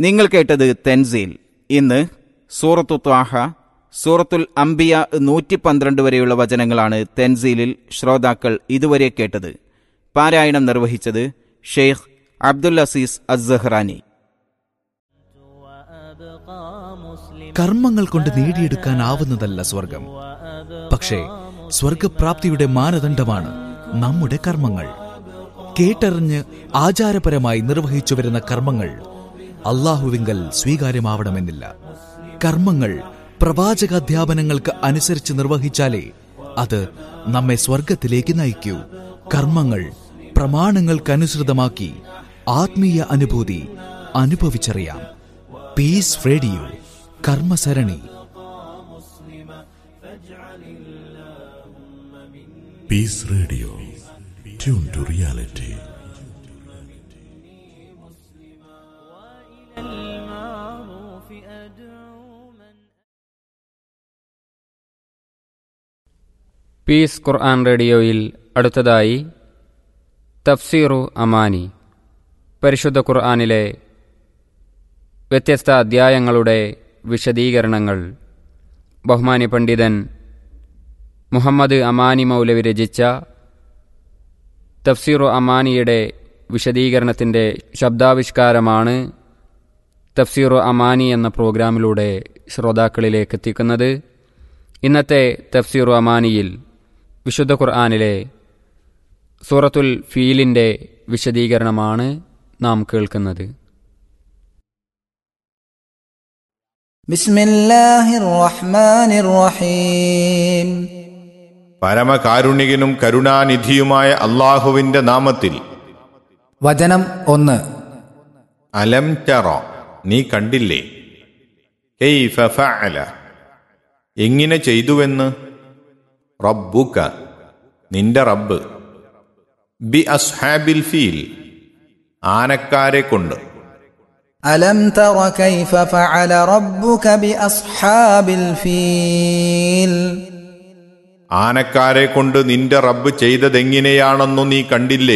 നിങ്ങൾ കേട്ടത് തെൻസീൽ ഇന്ന് സൂറത്തു ത്വാഹ സൂറത്തുൽ അംബിയ നൂറ്റി പന്ത്രണ്ട് വരെയുള്ള വചനങ്ങളാണ് തെൻസീലിൽ ശ്രോതാക്കൾ ഇതുവരെ കേട്ടത് പാരായണം നിർവഹിച്ചത് ഷെയ്ഖ് അബ്ദുൽ അസീസ് അസ്സഹ്റാനി കർമ്മങ്ങൾ കൊണ്ട് നേടിയെടുക്കാനാവുന്നതല്ല സ്വർഗം പക്ഷേ സ്വർഗപ്രാപ്തിയുടെ മാനദണ്ഡമാണ് നമ്മുടെ കർമ്മങ്ങൾ കേട്ടറിഞ്ഞ് ആചാരപരമായി നിർവഹിച്ചു വരുന്ന കർമ്മങ്ങൾ അള്ളാഹുവിങ്കൽ സ്വീകാര്യമാവണമെന്നില്ല കർമ്മങ്ങൾ പ്രവാചകാധ്യാപനങ്ങൾക്ക് അനുസരിച്ച് നിർവഹിച്ചാലേ അത് നമ്മെ സ്വർഗത്തിലേക്ക് നയിക്കൂ കർമ്മങ്ങൾ പ്രമാണങ്ങൾക്കനുസൃതമാക്കി ആത്മീയ അനുഭൂതി അനുഭവിച്ചറിയാം പീസ് റേഡിയോ കർമ്മസരണി Peace Radio. Tune to reality. Peace Quran റേഡിയോയിൽ അടുത്തതായി തഫ്സീറു അമാനി പരിശുദ്ധ ഖുർആനിലെ വ്യത്യസ്ത അധ്യായങ്ങളുടെ വിശദീകരണങ്ങൾ ബഹുമാനി പണ്ഡിതൻ മുഹമ്മദ് അമാനി മൗലവി രചിച്ച തഫ്സീറു അമാനിയുടെ വിശദീകരണത്തിൻ്റെ ശബ്ദാവിഷ്കാരമാണ് തഫ്സീറു അമാനി എന്ന പ്രോഗ്രാമിലൂടെ ശ്രോതാക്കളിലേക്ക് എത്തിക്കുന്നത് ഇന്നത്തെ തഫ്സീറു അമാനിയിൽ വിശുദ്ധ ഖുർആാനിലെ സൂറത്തുൽ ഫീലിൻ്റെ വിശദീകരണമാണ് നാം കേൾക്കുന്നത് بسم الله الرحمن الرحيم പരമകാരുണികനും കരുണാനിധിയുമായ അള്ളാഹുവിന്റെ നാമത്തിൽ വചനം ഒന്ന് അലം ചറ നീ കണ്ടില്ലേ കൈഫ ഫഅല എങ്ങനെ ചെയ്തുവെന്ന് റബ്ബുക നിന്റെ റബ്ബ് ബി അസ്ഹാബിൽ ഫീൽ ആനക്കാരെ കൊണ്ട് ألم تر كيف فعل ربك بأصحاب الفيل ആനക്കാരെ കൊണ്ട് നിന്റെ റബ്ബ് ചെയ്തതെങ്ങനെയാണെന്നു നീ കണ്ടില്ലേ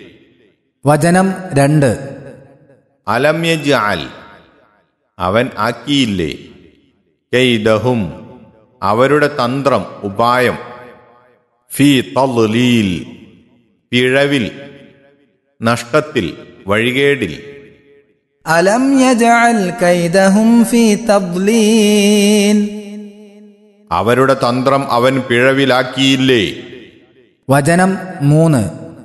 വചനം രണ്ട് അലം യജ്അൽ അവൻ ആക്കിയില്ലേ കൈദഹും അവരുടെ തന്ത്രം ഉപായം ഫീ തളീൽ പിഴവിൽ നഷ്ടത്തിൽ വഴികേടിൽ ألم يجعل كيدهم في تضليل അവരുടെ തന്ത്രം അവൻ പിഴവിലാക്കിയില്ലേ വചനം മൂന്ന്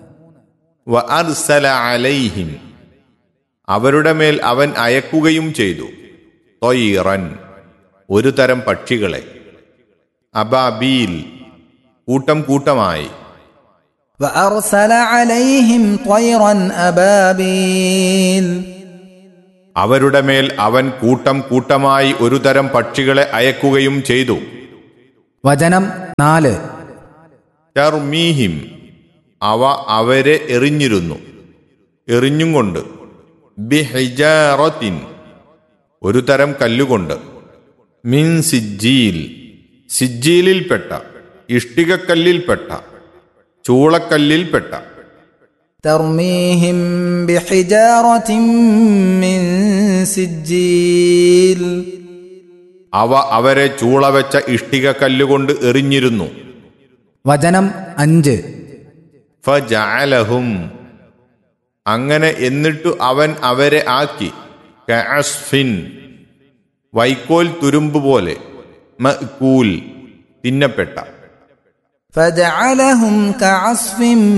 വ അർസല അലൈഹിം അവരുടെ മേൽ അവൻ അയക്കുകയും ചെയ്തു തൊയ്റൻ ഒരു തരം പക്ഷികളെ അബാബീൽ കൂട്ടം കൂട്ടമായി وأرسل عليهم طيرا أبابيل അവരുടെ മേൽ അവൻ കൂട്ടം കൂട്ടമായി ഒരു തരം പക്ഷികളെ അയക്കുകയും ചെയ്തു വചനം നാല് ചർമീഹിം അവ അവരെ എറിഞ്ഞിരുന്നു എറിഞ്ഞും കൊണ്ട് ബിഹിജാറത്തിൻ ഒരു തരം കല്ലുകൊണ്ട് മിൻ സിജ്ജീൽ സിജ്ജീലിൽപ്പെട്ട ഇഷ്ടികക്കല്ലിൽപ്പെട്ട ചൂളക്കല്ലിൽപ്പെട്ട ترميهم بحجارة من سجيل അവ അവരെ ചൂളവെച്ച ഇഷ്ടിക കല്ലുകൊണ്ട് എറിഞ്ഞിരുന്നു വചനം അഞ്ച് ഫജഅലഹും അങ്ങനെ എന്നിട്ടു അവൻ അവരെ ആക്കി കഅസ്ഫിൻ വൈക്കോൽ തുരുമ്പ് പോലെ മഅ്കൂൽ തിന്നപ്പെട്ട فجعلهم كعصف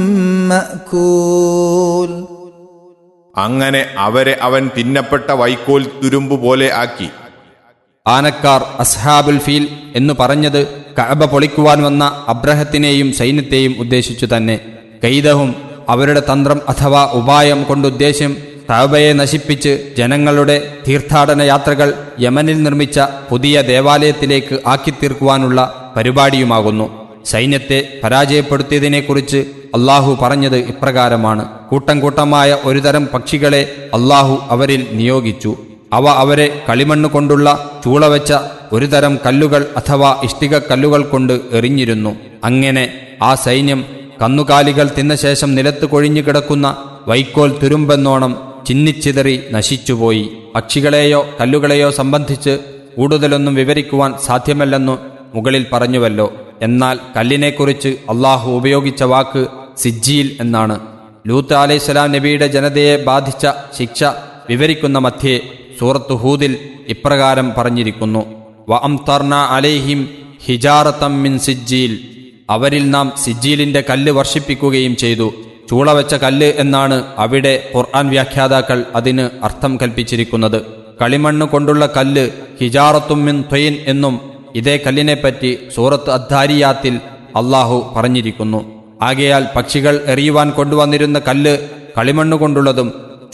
مأكول അങ്ങനെ അവരെ അവൻ തിന്നപ്പെട്ട വൈക്കോൽ തുരുമ്പ് പോലെ ആക്കി ആനക്കാർ അസ്ഹാബുൽ ഫീൽ എന്നു പറഞ്ഞത് കഅബ പൊളിക്കുവാൻ വന്ന അബ്രഹത്തിനെയും സൈന്യത്തെയും ഉദ്ദേശിച്ചു തന്നെ കൈതഹും അവരുടെ തന്ത്രം അഥവാ ഉപായം കൊണ്ടുദ്ദേശ്യം കഅബയെ നശിപ്പിച്ച് ജനങ്ങളുടെ തീർത്ഥാടന യാത്രകൾ യമനിൽ നിർമ്മിച്ച പുതിയ ദേവാലയത്തിലേക്ക് ആക്കിത്തീർക്കുവാനുള്ള പരിപാടിയുമാകുന്നു സൈന്യത്തെ പരാജയപ്പെടുത്തിയതിനെക്കുറിച്ച് അള്ളാഹു പറഞ്ഞത് ഇപ്രകാരമാണ് കൂട്ടം കൂട്ടമായ ഒരുതരം പക്ഷികളെ അള്ളാഹു അവരിൽ നിയോഗിച്ചു അവ അവരെ കളിമണ്ണ് കൊണ്ടുള്ള ചൂളവെച്ച ഒരു തരം കല്ലുകൾ അഥവാ ഇഷ്ടിക കല്ലുകൾ കൊണ്ട് എറിഞ്ഞിരുന്നു അങ്ങനെ ആ സൈന്യം കന്നുകാലികൾ തിന്ന ശേഷം നിലത്ത് കൊഴിഞ്ഞു കിടക്കുന്ന വൈക്കോൽ തുരുമ്പെന്നോണം ചിന്നിച്ചിതറി നശിച്ചുപോയി പക്ഷികളെയോ കല്ലുകളെയോ സംബന്ധിച്ച് കൂടുതലൊന്നും വിവരിക്കുവാൻ സാധ്യമല്ലെന്നു മുകളിൽ പറഞ്ഞുവല്ലോ എന്നാൽ കല്ലിനെക്കുറിച്ച് അള്ളാഹു ഉപയോഗിച്ച വാക്ക് സിജ്ജീൽ എന്നാണ് ലൂത്ത് അലൈഹിസ്സലാം നബിയുടെ ജനതയെ ബാധിച്ച ശിക്ഷ വിവരിക്കുന്ന മധ്യേ സൂറത്ത് ഹൂദിൽ ഇപ്രകാരം പറഞ്ഞിരിക്കുന്നു വ അംതർന അലൈഹിം ഹിജാറത്തം മിൻ സിജ്ജീൽ അവരിൽ നാം സിജ്ജീലിന്റെ കല്ല് വർഷിപ്പിക്കുകയും ചെയ്തു ചൂളവെച്ച കല്ല് എന്നാണ് അവിടെ ഖുർആൻ വ്യാഖ്യാതാക്കൾ അതിന് അർത്ഥം കൽപ്പിച്ചിരിക്കുന്നത് കളിമണ്ണ് കൊണ്ടുള്ള കല്ല് ഹിജാറത്തും മിൻ ത്വയിൻ എന്നും ഇതേ കല്ലിനെപ്പറ്റി സൂറത്ത് അദ്ധാരിയാത്തിൽ അള്ളാഹു പറഞ്ഞിരിക്കുന്നു ആകയാൽ പക്ഷികൾ എറിയുവാൻ കൊണ്ടുവന്നിരുന്ന കല്ല് കളിമണ്ണ് കൊണ്ടുള്ളതും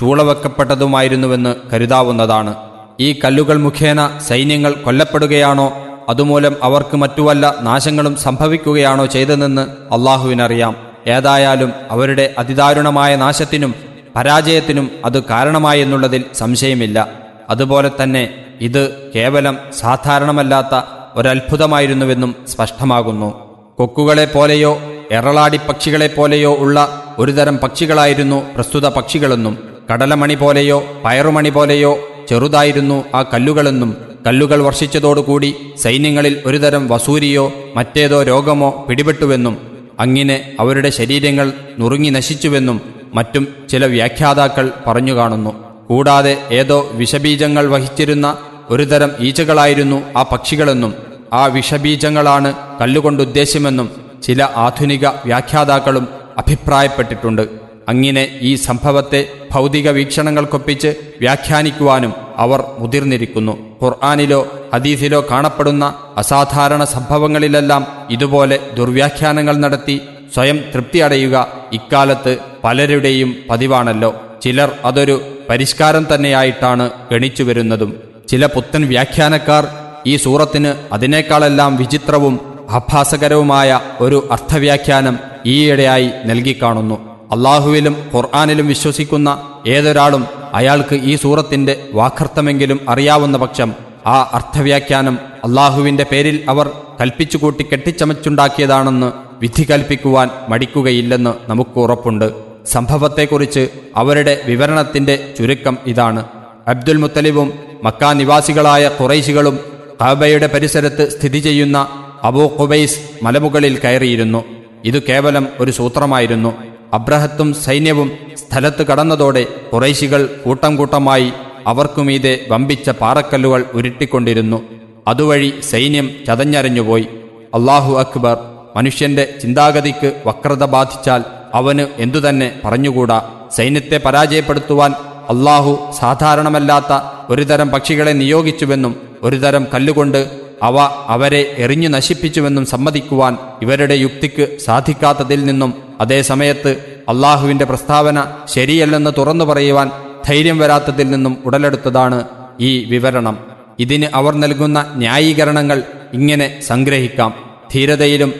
ചൂളവെക്കപ്പെട്ടതുമായിരുന്നുവെന്ന് കരുതാവുന്നതാണ് ഈ കല്ലുകൾ മുഖേന സൈന്യങ്ങൾ കൊല്ലപ്പെടുകയാണോ അതുമൂലം അവർക്ക് മറ്റു വല്ല നാശങ്ങളും സംഭവിക്കുകയാണോ ചെയ്തതെന്ന് അള്ളാഹുവിനറിയാം ഏതായാലും അവരുടെ അതിദാരുണമായ നാശത്തിനും പരാജയത്തിനും അത് കാരണമായി എന്നുള്ളതിൽ സംശയമില്ല അതുപോലെ തന്നെ ഇത് കേവലം സാധാരണമല്ലാത്ത ഒരത്ഭുതമായിരുന്നുവെന്നും സ്പഷ്ടമാകുന്നു കൊക്കുകളെ പോലെയോ എറളാടി പക്ഷികളെ പോലെയോ ഉള്ള ഒരുതരം പക്ഷികളായിരുന്നു പ്രസ്തുത പക്ഷികളെന്നും കടലമണി പോലെയോ പയറുമണി പോലെയോ ചെറുതായിരുന്നു ആ കല്ലുകളെന്നും കല്ലുകൾ വർഷിച്ചതോടുകൂടി സൈന്യങ്ങളിൽ ഒരുതരം വസൂരിയോ മറ്റേതോ രോഗമോ പിടിപെട്ടുവെന്നും അങ്ങനെ അവരുടെ ശരീരങ്ങൾ നുറുങ്ങി നശിച്ചുവെന്നും മറ്റും ചില വ്യാഖ്യാതാക്കൾ പറഞ്ഞു കാണുന്നു കൂടാതെ ഏതോ വിഷബീജങ്ങൾ വഹിച്ചിരുന്ന ഒരുതരം ഈച്ചകളായിരുന്നു ആ പക്ഷികളെന്നും ആ വിഷബീജങ്ങളാണ് കല്ലുകൊണ്ട് ഉദ്ദേശ്യമെന്നും ചില ആധുനിക വ്യാഖ്യാതാക്കളും അഭിപ്രായപ്പെട്ടിട്ടുണ്ട് അങ്ങനെ ഈ സംഭവത്തെ ഭൗതിക വീക്ഷണങ്ങൾക്കൊപ്പിച്ച് വ്യാഖ്യാനിക്കുവാനും അവർ മുതിർന്നിരിക്കുന്നു ഖുർആാനിലോ ഹദീസിലോ കാണപ്പെടുന്ന അസാധാരണ സംഭവങ്ങളിലെല്ലാം ഇതുപോലെ ദുർവ്യാഖ്യാനങ്ങൾ നടത്തി സ്വയം തൃപ്തി അടയുക ഇക്കാലത്ത് പലരുടെയും പതിവാണല്ലോ ചിലർ അതൊരു പരിഷ്കാരം തന്നെയായിട്ടാണ് ഗണിച്ചു വരുന്നതും ചില പുത്തൻ വ്യാഖ്യാനക്കാർ ഈ സൂറത്തിന് അതിനേക്കാളെല്ലാം വിചിത്രവും ആഭാസകരവുമായ ഒരു അർത്ഥവ്യാഖ്യാനം ഈയിടെയായി നൽകിക്കാണുന്നു അള്ളാഹുവിലും ഖുർആാനിലും വിശ്വസിക്കുന്ന ഏതൊരാളും അയാൾക്ക് ഈ സൂറത്തിന്റെ വാക്കർത്ഥമെങ്കിലും അറിയാവുന്ന പക്ഷം ആ അർത്ഥവ്യാഖ്യാനം അള്ളാഹുവിന്റെ പേരിൽ അവർ കൽപ്പിച്ചുകൂട്ടി കെട്ടിച്ചമച്ചുണ്ടാക്കിയതാണെന്ന് വിധി കൽപ്പിക്കുവാൻ മടിക്കുകയില്ലെന്ന് നമുക്ക് ഉറപ്പുണ്ട് സംഭവത്തെക്കുറിച്ച് അവരുടെ വിവരണത്തിന്റെ ചുരുക്കം ഇതാണ് അബ്ദുൽ മുത്തലിബും മക്കാ നിവാസികളായ ഖുറൈശികളും കഅബയുടെ പരിസരത്ത് സ്ഥിതി ചെയ്യുന്ന അബൂ ഖുബൈസ് മലമുകളിൽ കയറിയിരുന്നു ഇത് കേവലം ഒരു സൂത്രമായിരുന്നു അബ്രഹത്തും സൈന്യവും സ്ഥലത്ത് കടന്നതോടെ കുറൈശികൾ കൂട്ടം കൂട്ടമായി അവർക്കുമീതെ വമ്പിച്ച പാറക്കല്ലുകൾ ഉരുട്ടിക്കൊണ്ടിരുന്നു അതുവഴി സൈന്യം ചതഞ്ഞരഞ്ഞുപോയി അള്ളാഹു അക്ബർ മനുഷ്യന്റെ ചിന്താഗതിക്ക് വക്രത ബാധിച്ചാൽ അവന് എന്തുതന്നെ പറഞ്ഞുകൂടാ സൈന്യത്തെ പരാജയപ്പെടുത്തുവാൻ അള്ളാഹു സാധാരണമല്ലാത്ത ഒരുതരം പക്ഷികളെ നിയോഗിച്ചുവെന്നും ഒരുതരം കല്ലുകൊണ്ട് അവ അവരെ എറിഞ്ഞു നശിപ്പിച്ചുവെന്നും സമ്മതിക്കുവാൻ ഇവരുടെ യുക്തിക്ക് സാധിക്കാത്തതിൽ നിന്നും അതേ സമയത്ത് അള്ളാഹുവിന്റെ പ്രസ്താവന ശരിയല്ലെന്ന് തുറന്നു പറയുവാൻ ധൈര്യം വരാത്തതിൽ നിന്നും ഉടലെടുത്തതാണ് ഈ വിവരണം ഇതിന് അവർ നൽകുന്ന ന്യായീകരണങ്ങൾ ഇങ്ങനെ സംഗ്രഹിക്കാം ധീരതയിലും